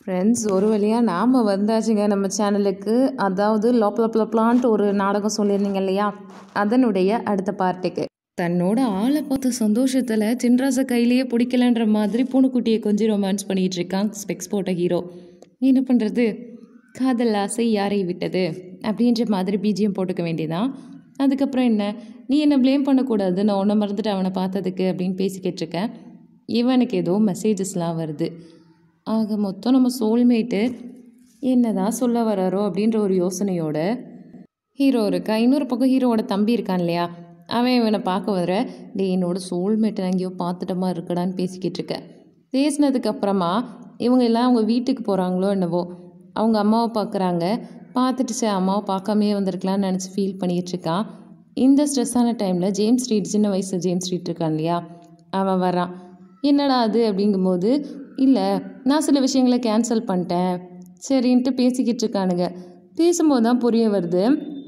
friends ஒரு வழியாக நாம் வந்தாச்சுங்க நம்ம சேனலுக்கு அதாவது லோப்லப்லப்லான்ட்டு ஒரு நாடகம் சொல்லியிருந்தீங்க இல்லையா அதனுடைய அடுத்த பார்ட்டுக்கு தன்னோட ஆளை பார்த்த சந்தோஷத்தில் சின்ராசை கையிலேயே பிடிக்கலன்ற மாதிரி பூனைக்குட்டியை கொஞ்சம் ரொமான்ஸ் பண்ணிகிட்டு இருக்கான் ஸ்பெக்ஸ் போட்ட ஹீரோ என்ன பண்ணுறது காதல் ஆசை யாரை விட்டது அப்படின்ற மாதிரி பிஜிஎம் போட்டுக்க வேண்டியதான் அதுக்கப்புறம் என்ன நீ என்ன ப்ளேம் பண்ணக்கூடாது நான் உன்னை மறந்துட்டு அவனை பார்த்ததுக்கு அப்படின்னு பேசிக்கிட்டு இருக்கேன் இவனுக்கு ஏதோ மெசேஜஸ்லாம் வருது ஆக மொத்தம் நம்ம சோல்மேட்டு என்னதான் சொல்ல வராரோ அப்படின்ற ஒரு யோசனையோட ஹீரோ இருக்கா இன்னொரு பக்கம் ஹீரோவோட தம்பி இருக்கான் இல்லையா அவன் இவனை பார்க்க வர டே என்னோட சோல்மேட்டை எங்கேயோ பார்த்துட்டமா இருக்கடான்னு பேசிக்கிட்டு இருக்கேன் பேசினதுக்கு அப்புறமா இவங்க எல்லாம் அவங்க வீட்டுக்கு போகிறாங்களோ என்னவோ அவங்க அம்மாவை பார்க்குறாங்க பார்த்துட்டு சரி அம்மாவை பார்க்காமையே வந்திருக்கலாம்னு நினச்சி ஃபீல் பண்ணிகிட்டு இருக்கான் இந்த ஸ்ட்ரெஸ்ஸான டைமில் ஜேம்ஸ் ஸ்ட்ரீட் சின்ன வயசு ஜேம்ஸ் ஸ்ட்ரீட் இருக்கான் இல்லையா அவன் வரான் என்னடா அது அப்படிங்கும்போது இல்லை நான் சில விஷயங்களை கேன்சல் பண்ணிட்டேன் சரின்ட்டு பேசிக்கிட்டு இருக்கானுங்க பேசும்போது தான் புரிய வருது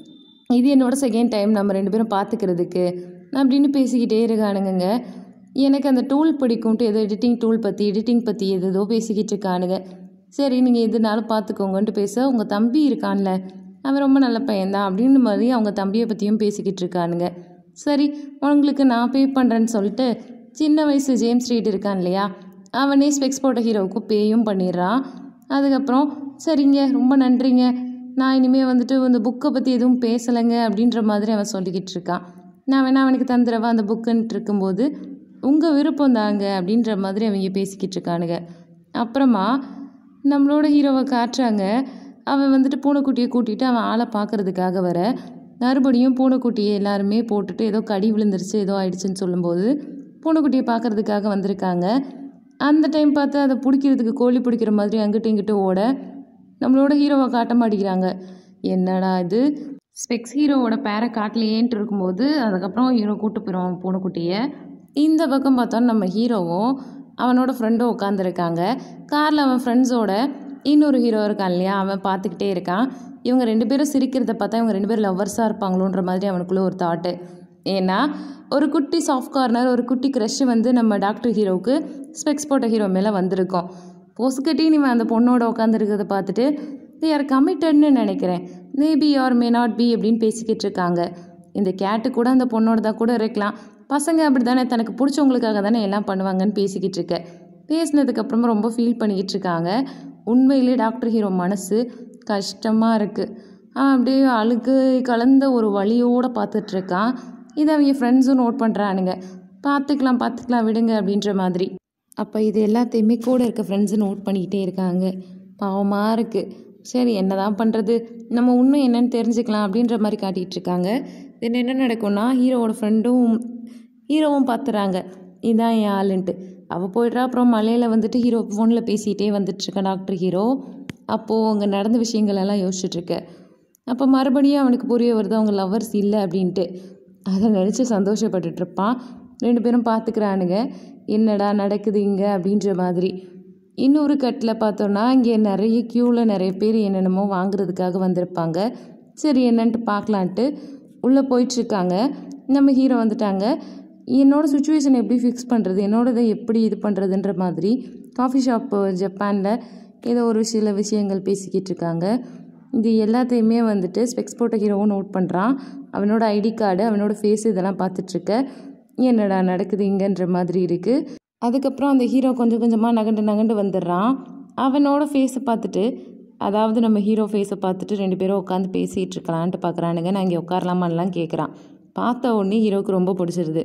இது என்னோட செகண்ட் டைம் நம்ம ரெண்டு பேரும் பார்த்துக்கிறதுக்கு அப்படின்னு பேசிக்கிட்டே இருக்கானுங்க எனக்கு அந்த டூல் பிடிக்கும்ட்டு ஏதோ எடிட்டிங் டூல் பற்றி எடிட்டிங் பற்றி எதோ பேசிக்கிட்டு இருக்கானுங்க சரி நீங்கள் எதுனாலும் பார்த்துக்கோங்கன்ட்டு பேச உங்கள் தம்பி இருக்கான்ல அவன் ரொம்ப நல்ல பையன்தான் அப்படின்னு மாதிரி அவங்க தம்பியை பற்றியும் பேசிக்கிட்டு இருக்கானுங்க சரி உங்களுக்கு நான் பே பண்ணுறேன்னு சொல்லிட்டு சின்ன வயசு ஜேம்ஸ் ஸ்ட்ரீட் இருக்கான் இல்லையா அவனே ஸ்பெக்ஸ் போட்ட ஹீரோவுக்கு பேயும் பண்ணிடுறான் அதுக்கப்புறம் சரிங்க ரொம்ப நன்றிங்க நான் இனிமேல் வந்துட்டு இந்த புக்கை பற்றி எதுவும் பேசலைங்க அப்படின்ற மாதிரி அவன் சொல்லிக்கிட்டு இருக்கான் நான் வேணா அவனுக்கு தந்துடவா அந்த புக்குன்ட்டு இருக்கும்போது உங்கள் விருப்பம் தாங்க அப்படின்ற மாதிரி அவங்க பேசிக்கிட்டு இருக்கானுங்க அப்புறமா நம்மளோட ஹீரோவை காட்டுறாங்க அவன் வந்துட்டு பூனைக்குட்டியை கூட்டிகிட்டு அவன் ஆளை பார்க்கறதுக்காக வர மறுபடியும் பூனைக்குட்டியை எல்லாருமே போட்டுட்டு ஏதோ கடி விழுந்துருச்சு ஏதோ ஆயிடுச்சுன்னு சொல்லும்போது பூனைக்குட்டியை பார்க்கறதுக்காக வந்திருக்காங்க அந்த டைம் பார்த்து அதை பிடிக்கிறதுக்கு கோழி பிடிக்கிற மாதிரி அங்கிட்டும் இங்கிட்டும் ஓட நம்மளோட ஹீரோவை காட்ட மாட்டேங்கிறாங்க என்னடா இது ஸ்பெக்ஸ் ஹீரோவோட பேரை காட்டலையேன்ட்டு இருக்கும்போது அதுக்கப்புறம் ஹீரோ கூட்டு போயிடுவான் பூனைக்குட்டியை இந்த பக்கம் பார்த்தோன்னா நம்ம ஹீரோவும் அவனோட ஃப்ரெண்டும் உட்காந்துருக்காங்க காரில் அவன் ஃப்ரெண்ட்ஸோட இன்னொரு ஹீரோ இருக்கான் இல்லையா அவன் பார்த்துக்கிட்டே இருக்கான் இவங்க ரெண்டு பேரும் சிரிக்கிறத பார்த்தா இவங்க ரெண்டு பேரும் லவ்வர்ஸாக இருப்பாங்களோன்ற மாதிரி அவனுக்குள்ளே ஒரு தாட்டு ஏன்னா ஒரு குட்டி சாஃப்ட் கார்னர் ஒரு குட்டி க்ரஷ் வந்து நம்ம டாக்டர் ஹீரோவுக்கு ஸ்பெக்ஸ் போட்ட ஹீரோ மேலே வந்திருக்கோம் பொசுக்கட்டி நீ அந்த பொண்ணோட உட்காந்துருக்கிறத பார்த்துட்டு தே ஆர் கமிட்டட்னு நினைக்கிறேன் maybe or may not be அப்படின்னு பேசிக்கிட்டு இருக்காங்க இந்த கேட்டு கூட அந்த பொண்ணோட தான் கூட இருக்கலாம் பசங்க அப்படி தானே தனக்கு பிடிச்சவங்களுக்காக தானே எல்லாம் பண்ணுவாங்கன்னு பேசிக்கிட்டு இருக்க பேசினதுக்கப்புறமா ரொம்ப ஃபீல் பண்ணிக்கிட்டு இருக்காங்க உண்மையிலே டாக்டர் ஹீரோ மனசு கஷ்டமாக இருக்குது அப்படியே அழுக்கு கலந்த ஒரு வழியோடு பார்த்துட்ருக்கான் இதை அவங்க ஃப்ரெண்ட்ஸும் நோட் பண்ணுறானுங்க பார்த்துக்கலாம் பார்த்துக்கலாம் விடுங்க அப்படின்ற மாதிரி அப்போ இது எல்லாத்தையுமே கூட இருக்க ஃப்ரெண்ட்ஸு நோட் பண்ணிக்கிட்டே இருக்காங்க பாவமாக இருக்குது சரி என்ன தான் பண்ணுறது நம்ம உண்மை என்னன்னு தெரிஞ்சுக்கலாம் அப்படின்ற மாதிரி காட்டிகிட்டு இருக்காங்க தென் என்ன நடக்கும்னா ஹீரோவோட ஃப்ரெண்டும் ஹீரோவும் பார்த்துறாங்க இதான் என் ஆளுன்ட்டு அவள் போய்ட்றா அப்புறம் மலையில் வந்துட்டு ஹீரோ ஃபோனில் பேசிகிட்டே வந்துட்டுருக்கேன் டாக்டர் ஹீரோ அப்போது அங்கே நடந்த விஷயங்கள் எல்லாம் யோசிச்சுட்ருக்க அப்போ மறுபடியும் அவனுக்கு புரிய வருது அவங்க லவ்வர்ஸ் இல்லை அப்படின்ட்டு அதை நினச்சி சந்தோஷப்பட்டுட்ருப்பான் ரெண்டு பேரும் பார்த்துக்கிறானுங்க என்னடா நடக்குது இங்கே அப்படின்ற மாதிரி இன்னொரு கட்டில் பார்த்தோன்னா இங்கே நிறைய க்யூவில் நிறைய பேர் என்னென்னமோ வாங்குறதுக்காக வந்திருப்பாங்க சரி என்னன்ட்டு பார்க்கலான்ட்டு உள்ளே போயிட்டுருக்காங்க நம்ம ஹீரோ வந்துட்டாங்க என்னோடய சுச்சுவேஷன் எப்படி ஃபிக்ஸ் பண்ணுறது என்னோடதை எப்படி இது பண்ணுறதுன்ற மாதிரி காஃபி ஷாப்பு ஜப்பானில் ஏதோ ஒரு சில விஷயங்கள் பேசிக்கிட்டு இருக்காங்க இது எல்லாத்தையுமே வந்துட்டு ஸ்பெக்ஸ் போட்ட ஹீரோவும் நோட் பண்ணுறான் அவனோட ஐடி கார்டு அவனோட ஃபேஸ் இதெல்லாம் பார்த்துட்ருக்க என்னடா நடக்குது இங்கன்ற மாதிரி இருக்குது அதுக்கப்புறம் அந்த ஹீரோ கொஞ்சம் கொஞ்சமாக நகண்டு நகண்டு வந்துடுறான் அவனோட ஃபேஸை பார்த்துட்டு அதாவது நம்ம ஹீரோ ஃபேஸை பார்த்துட்டு ரெண்டு பேரும் உட்காந்து பேசிகிட்டு இருக்கலான்ட்டு பார்க்குறானுங்க நான் இங்கே உட்காரலாமான்லாம் கேட்குறான் பார்த்த உடனே ஹீரோவுக்கு ரொம்ப பிடிச்சிருது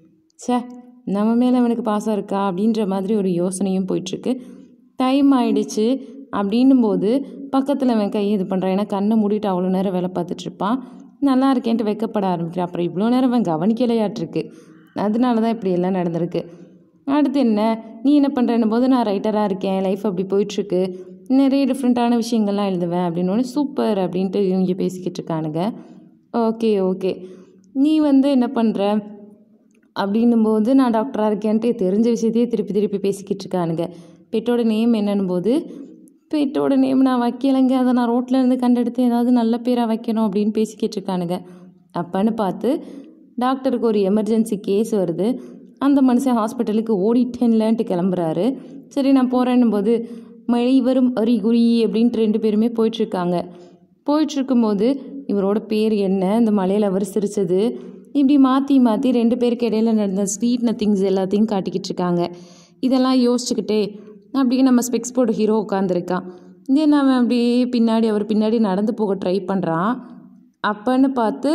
சே நம்ம மேலே அவனுக்கு பாசம் இருக்கா அப்படின்ற மாதிரி ஒரு யோசனையும் போயிட்டுருக்கு டைம் ஆயிடுச்சு அப்படின்னும் போது பக்கத்தில் அவன் கை இது பண்ணுறான் ஏன்னா கண்ணை மூடிட்டு அவ்வளோ நேரம் வேலை பார்த்துட்ருப்பான் நல்லா இருக்கேன்ட்டு வைக்கப்பட ஆரம்பிக்கிறான் அப்புறம் இவ்வளோ நேரம் அவன் கவனிக்கலையாட்டிருக்கு அதனால தான் இப்படி எல்லாம் நடந்திருக்கு அடுத்து என்ன நீ என்ன பண்ணுறேன்னு போது நான் ரைட்டராக இருக்கேன் லைஃப் அப்படி போயிட்டுருக்கு நிறைய டிஃப்ரெண்ட்டான விஷயங்கள்லாம் எழுதுவேன் அப்படின்னு சூப்பர் அப்படின்ட்டு இவங்க பேசிக்கிட்டு இருக்கானுங்க ஓகே ஓகே நீ வந்து என்ன பண்ணுற அப்படின்னும் போது நான் டாக்டராக இருக்கேன்ட்டு தெரிஞ்ச விஷயத்தையே திருப்பி திருப்பி பேசிக்கிட்டு இருக்கானுங்க பெட்டோட நேம் என்னன்னும் போது பெட்டோட நேம் நான் வைக்கலைங்க அதை நான் ரோட்டில் இருந்து கண்டெடுத்து ஏதாவது நல்ல பேராக வைக்கணும் அப்படின்னு பேசிக்கிட்டு இருக்கானுங்க அப்பன்னு பார்த்து டாக்டருக்கு ஒரு எமர்ஜென்சி கேஸ் வருது அந்த மனுஷன் ஹாஸ்பிட்டலுக்கு ஓடிட்டேன்லன்ட்டு கிளம்புறாரு சரி நான் போகிறேன்னும் போது மழை வரும் அறிகுறி அப்படின்ட்டு ரெண்டு பேருமே போயிட்டுருக்காங்க போயிட்டுருக்கும்போது இவரோட பேர் என்ன இந்த மலையில் அவர் சிரிச்சது இப்படி மாற்றி மாற்றி ரெண்டு பேருக்கு இடையில நடந்த ஸ்வீட் நத்திங்ஸ் எல்லாத்தையும் காட்டிக்கிட்டு இருக்காங்க இதெல்லாம் யோசிச்சுக்கிட்டே அப்படியே நம்ம ஸ்பெக்ஸ் போட்ட ஹீரோ உட்காந்துருக்கான் இதே அவன் அப்படியே பின்னாடி அவர் பின்னாடி நடந்து போக ட்ரை பண்ணுறான் அப்பன்னு பார்த்து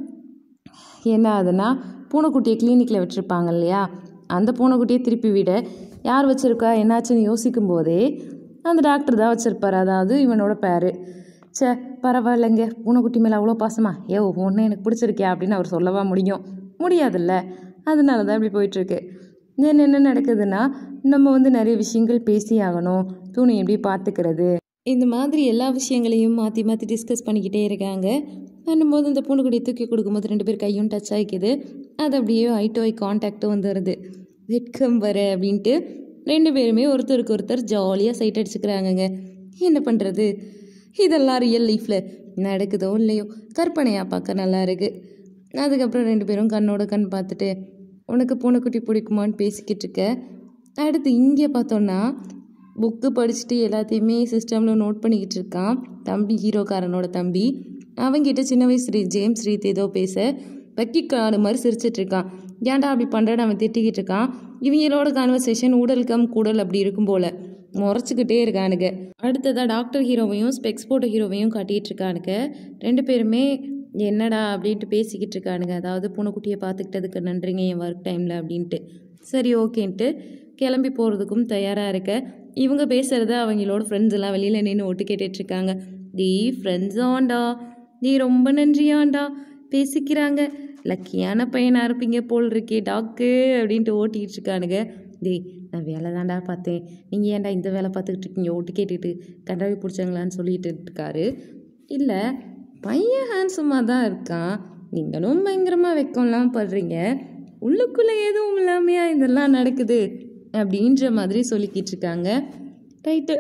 என்ன ஆகுதுன்னா பூனைக்குட்டியை கிளினிக்கில் வச்சுருப்பாங்க இல்லையா அந்த பூனைக்குட்டியை திருப்பி விட யார் வச்சுருக்கா என்னாச்சுன்னு யோசிக்கும் போதே அந்த டாக்டர் தான் வச்சுருப்பார் அதாவது இவனோட பேர் ச்சே பரவாயில்லைங்க பூனைக்குட்டி மேலே அவ்வளோ பாசமா ஏ ஒன்று எனக்கு பிடிச்சிருக்கியா அப்படின்னு அவர் சொல்லவா முடியும் முடியாதுல்ல அதனால தான் இப்படி போயிட்டுருக்கு தென் என்ன நடக்குதுன்னா நம்ம வந்து நிறைய விஷயங்கள் பேசி ஆகணும் துணி எப்படி பார்த்துக்கிறது இந்த மாதிரி எல்லா விஷயங்களையும் மாற்றி மாற்றி டிஸ்கஸ் பண்ணிக்கிட்டே இருக்காங்க பண்ணும்போது இந்த பூனைக்குடியை தூக்கி கொடுக்கும்போது ரெண்டு பேர் கையும் டச் ஆகிக்குது அது அப்படியே ஐ டு ஐ கான்டாக்டும் வந்துடுது வெட்கம் வர அப்படின்ட்டு ரெண்டு பேருமே ஒருத்தருக்கு ஒருத்தர் ஜாலியாக சைட் அடிச்சுக்கிறாங்கங்க என்ன பண்ணுறது இதெல்லாம் ரியல் லைஃப்பில் நடக்குதோ இல்லையோ கற்பனையாக பார்க்க நல்லா இருக்குது அதுக்கப்புறம் ரெண்டு பேரும் கண்ணோட கண் பார்த்துட்டு உனக்கு பூனைக்குட்டி பிடிக்குமான்னு பேசிக்கிட்டு இருக்க அடுத்து இங்கே பார்த்தோன்னா புக்கு படிச்சுட்டு எல்லாத்தையுமே சிஸ்டமில் நோட் பண்ணிக்கிட்டு இருக்கான் தம்பி ஹீரோக்காரனோட தம்பி அவங்கிட்ட சின்ன வயசு ஸ்ரீ ஜேம்ஸ் ரீத் ஏதோ பேச வக்கிக்காடு மாதிரி சிரிச்சிட்டு இருக்கான் ஏன்டா அப்படி பண்ணுறேன்னு அவன் திட்டிக்கிட்டு இருக்கான் இவங்களோட கான்வர்சேஷன் ஊடல் கம் கூடல் அப்படி இருக்கும் போல முறைச்சிக்கிட்டே இருக்கானுங்க அடுத்ததாக டாக்டர் ஹீரோவையும் ஸ்பெக்ஸ் போட்ட ஹீரோவையும் காட்டிகிட்டு இருக்கானுங்க ரெண்டு பேருமே என்னடா அப்படின்ட்டு பேசிக்கிட்டு இருக்கானுங்க அதாவது பூனைக்குட்டியை பார்த்துக்கிட்டதுக்கு நன்றிங்க என் ஒர்க் டைமில் அப்படின்ட்டு சரி ஓகேன்ட்டு கிளம்பி போகிறதுக்கும் தயாராக இருக்க இவங்க பேசுகிறத அவங்களோட ஃப்ரெண்ட்ஸ் எல்லாம் வெளியில் நின்று ஒட்டு கேட்டுட்ருக்காங்க டி ஃப்ரெண்ட்ஸ் ஆண்டா நீ ரொம்ப நன்றியாண்டா பேசிக்கிறாங்க லக்கியான பையனாக இருப்பீங்க போல் இருக்கே டாக்கு அப்படின்ட்டு ஓட்டிக்கிட்டு இருக்கானுங்க டேய் நான் வேலை தான்டா பார்த்தேன் நீங்கள் ஏன்டா இந்த வேலை பார்த்துக்கிட்டு இருக்கீங்க ஓட்டு கேட்டுட்டு கண்டாவி பிடிச்சாங்களான்னு சொல்லிட்டு இருக்காரு இல்லை பையன் ஹேண்ட்ஸமாக தான் இருக்கான் நீங்களும் பயங்கரமாக வெக்கம்லாம் படுறீங்க உள்ளுக்குள்ளே எதுவும் இல்லாமையா இதெல்லாம் நடக்குது அப்படின்ற மாதிரி சொல்லிக்கிட்டு இருக்காங்க ரைட்டு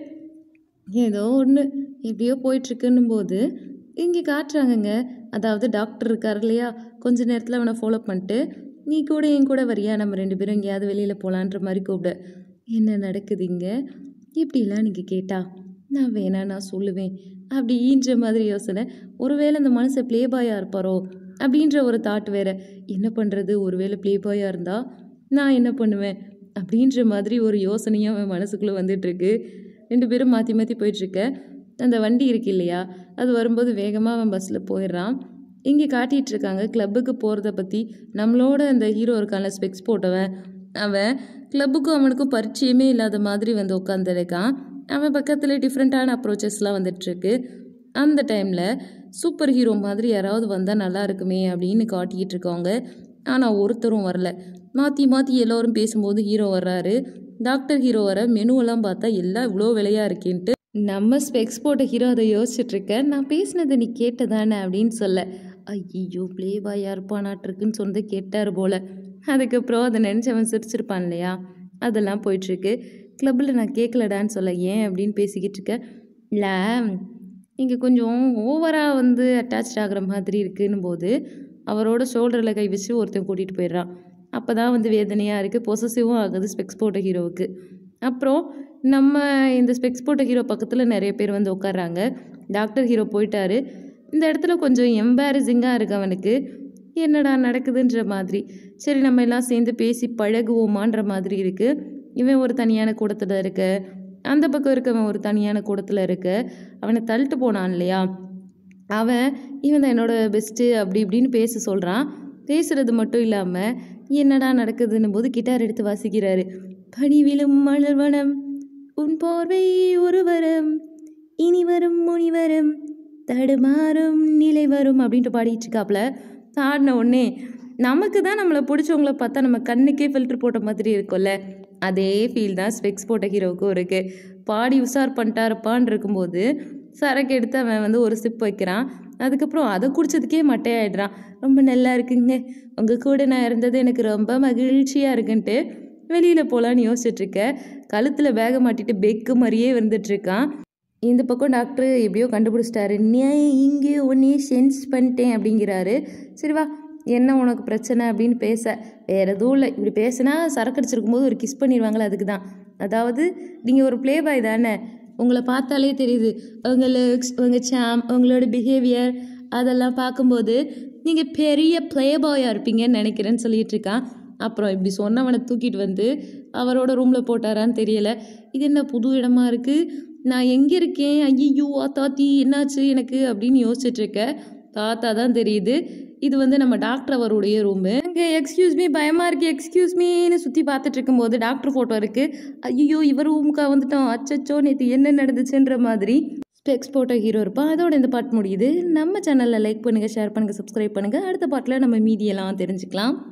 ஏதோ ஒன்று எப்படியோ போயிட்டுருக்குன்னும் போது இங்கே காட்டுறாங்கங்க அதாவது டாக்டர் இருக்கார் இல்லையா கொஞ்ச நேரத்தில் அவனை ஃபாலோ பண்ணிட்டு நீ கூட என் கூட வரியா நம்ம ரெண்டு பேரும் எங்கேயாவது வெளியில் போகலான்ற மாதிரி கூப்பிட என்ன நடக்குது இங்கே இப்படிலாம் நீங்கள் கேட்டா நான் வேணா நான் சொல்லுவேன் அப்படின்ற மாதிரி யோசனை ஒருவேளை அந்த மனுஷன் ப்ளே பாயாக இருப்பாரோ அப்படின்ற ஒரு தாட் வேற என்ன பண்ணுறது ஒருவேளை ப்ளே பாயாக இருந்தால் நான் என்ன பண்ணுவேன் அப்படின்ற மாதிரி ஒரு யோசனையும் அவன் மனசுக்குள்ளே வந்துட்டுருக்கு ரெண்டு பேரும் மாற்றி மாற்றி போயிட்டுருக்க அந்த வண்டி இருக்கு இல்லையா அது வரும்போது வேகமாக அவன் பஸ்ஸில் போயிடுறான் இங்கே காட்டிகிட்டு இருக்காங்க கிளப்புக்கு போகிறத பற்றி நம்மளோட அந்த ஹீரோ இருக்கான்ல ஸ்பெக்ஸ் போட்டவன் அவன் கிளப்புக்கும் அவனுக்கும் பரிச்சயமே இல்லாத மாதிரி வந்து உட்காந்துருக்கான் அவன் பக்கத்தில் டிஃப்ரெண்ட்டான அப்ரோச்சஸ்லாம் வந்துட்டுருக்கு அந்த டைமில் சூப்பர் ஹீரோ மாதிரி யாராவது வந்தால் நல்லா இருக்குமே அப்படின்னு காட்டிக்கிட்டு இருக்கவங்க ஆனால் ஒருத்தரும் வரல மாற்றி மாற்றி எல்லோரும் பேசும்போது ஹீரோ வர்றாரு டாக்டர் ஹீரோ வர மெனுவெல்லாம் பார்த்தா எல்லாம் இவ்வளோ விலையாக இருக்கேன்ட்டு நம்ம ஸ்பெக்ஸ் போட்ட ஹீரோ அதை யோசிச்சுட்டு இருக்க நான் பேசினதை நீ கேட்டதானே அப்படின்னு சொல்ல ஐயோ ப்ளே பாயாக இருப்பானாட்டிருக்குன்னு சொன்னதை கேட்டார் போல அதுக்கப்புறம் அதை நினச்சவன் சிரிச்சிருப்பான் இல்லையா அதெல்லாம் போயிட்டுருக்கு கிளப்பில் நான் கேட்கலடான்னு சொல்ல ஏன் அப்படின்னு பேசிக்கிட்டு இருக்க இல்லை இங்கே கொஞ்சம் ஓவராக வந்து அட்டாச் ஆகிற மாதிரி இருக்குன்னும் போது அவரோட ஷோல்டரில் கை வச்சு ஒருத்தன் கூட்டிகிட்டு போயிடுறான் அப்போ தான் வந்து வேதனையாக இருக்குது பொசசிவும் ஆகுது ஸ்பெக்ஸ் போட்ட ஹீரோவுக்கு அப்புறம் நம்ம இந்த ஸ்பெக்ஸ் போட்ட ஹீரோ பக்கத்தில் நிறைய பேர் வந்து உட்கார்றாங்க டாக்டர் ஹீரோ போயிட்டாரு இந்த இடத்துல கொஞ்சம் எம்பாரசிங்காக இருக்கு அவனுக்கு என்னடா நடக்குதுன்ற மாதிரி சரி நம்ம எல்லாம் சேர்ந்து பேசி பழகுவோமான்ற மாதிரி இருக்குது இவன் ஒரு தனியான கூடத்தில் இருக்க அந்த பக்கம் இருக்கவன் ஒரு தனியான கூடத்தில் இருக்க அவனை தள்ளிட்டு போனான் இல்லையா அவன் இவன் தான் என்னோட பெஸ்ட்டு அப்படி இப்படின்னு பேச சொல்கிறான் பேசுறது மட்டும் இல்லாமல் என்னடா நடக்குதுன்னு போது கிட்டார் எடுத்து வாசிக்கிறாரு பனி விழும் மலர்வனம் உன் பார்வை ஒரு வரம் இனி வரும் முனி வரும் தடுமாறும் நிலை வரும் அப்படின்ட்டு பாடிட்டு இருக்காப்புல ஆடின உடனே நமக்கு தான் நம்மளை பிடிச்சவங்கள பார்த்தா நம்ம கண்ணுக்கே ஃபில்டர் போட்ட மாதிரி இருக்கும்ல அதே ஃபீல் தான் ஸ்பெக்ஸ் போட்ட ஹீரோவுக்கும் இருக்குது பாடி உஷார் பண்ணிட்டாருப்பான்னு இருக்கும்போது சரக்கு எடுத்து அவன் வந்து ஒரு சிப் வைக்கிறான் அதுக்கப்புறம் அதை குடிச்சதுக்கே மட்டையாயிடுறான் ரொம்ப நல்லா இருக்குங்க உங்கள் கூட நான் இருந்தது எனக்கு ரொம்ப மகிழ்ச்சியாக இருக்குன்ட்டு வெளியில் போகலான்னு யோசிச்சுட்ருக்க கழுத்தில் பேகை மாட்டிட்டு பெக்கு மாதிரியே வந்துட்டுருக்கான் இந்த பக்கம் டாக்டர் எப்படியோ கண்டுபிடிச்சிட்டாரு நீ இங்கே உன்னையே சென்ஸ் பண்ணிட்டேன் அப்படிங்கிறாரு சரி வா என்ன உனக்கு பிரச்சனை அப்படின்னு பேச வேற எதுவும் இல்லை இப்படி பேசினா சரக்கு அடிச்சிருக்கும் போது ஒரு கிஸ் பண்ணிடுவாங்களே அதுக்கு தான் அதாவது நீங்கள் ஒரு ப்ளே பாய் தானே உங்களை பார்த்தாலே தெரியுது உங்கள் லுக்ஸ் உங்கள் சாம் உங்களோட பிஹேவியர் அதெல்லாம் பார்க்கும்போது நீங்கள் பெரிய ப்ளே பாயாக இருப்பீங்கன்னு நினைக்கிறேன்னு சொல்லிட்டு இருக்கான் அப்புறம் இப்படி சொன்னவனை தூக்கிட்டு வந்து அவரோட ரூமில் போட்டாரான்னு தெரியல இது என்ன புது இடமா இருக்குது நான் எங்கே இருக்கேன் ஐயோ தாத்தி என்னாச்சு எனக்கு அப்படின்னு யோசிச்சுட்டு இருக்கேன் தாத்தா தான் தெரியுது இது வந்து நம்ம டாக்டர் அவருடைய ரூமு அங்கே எக்ஸ்கியூஸ் மீ பயமாக இருக்கு எக்ஸ்கியூஸ் மீன்னு சுற்றி பார்த்துட்டு இருக்கும்போது டாக்டர் ஃபோட்டோ இருக்குது ஐயோ இவர் ரூமுக்கா வந்துட்டோம் அச்சச்சோ நேற்று என்ன நடந்துச்சுன்ற மாதிரி ஸ்பெக்ஸ் போட்ட ஹீரோ இருப்பான் அதோட இந்த பாட்டு முடியுது நம்ம சேனலில் லைக் பண்ணுங்கள் ஷேர் பண்ணுங்கள் சப்ஸ்கிரைப் பண்ணுங்கள் அடுத்த பாட்டில் நம்ம மீதியெல்லாம் தெரிஞ்சுக்கலாம்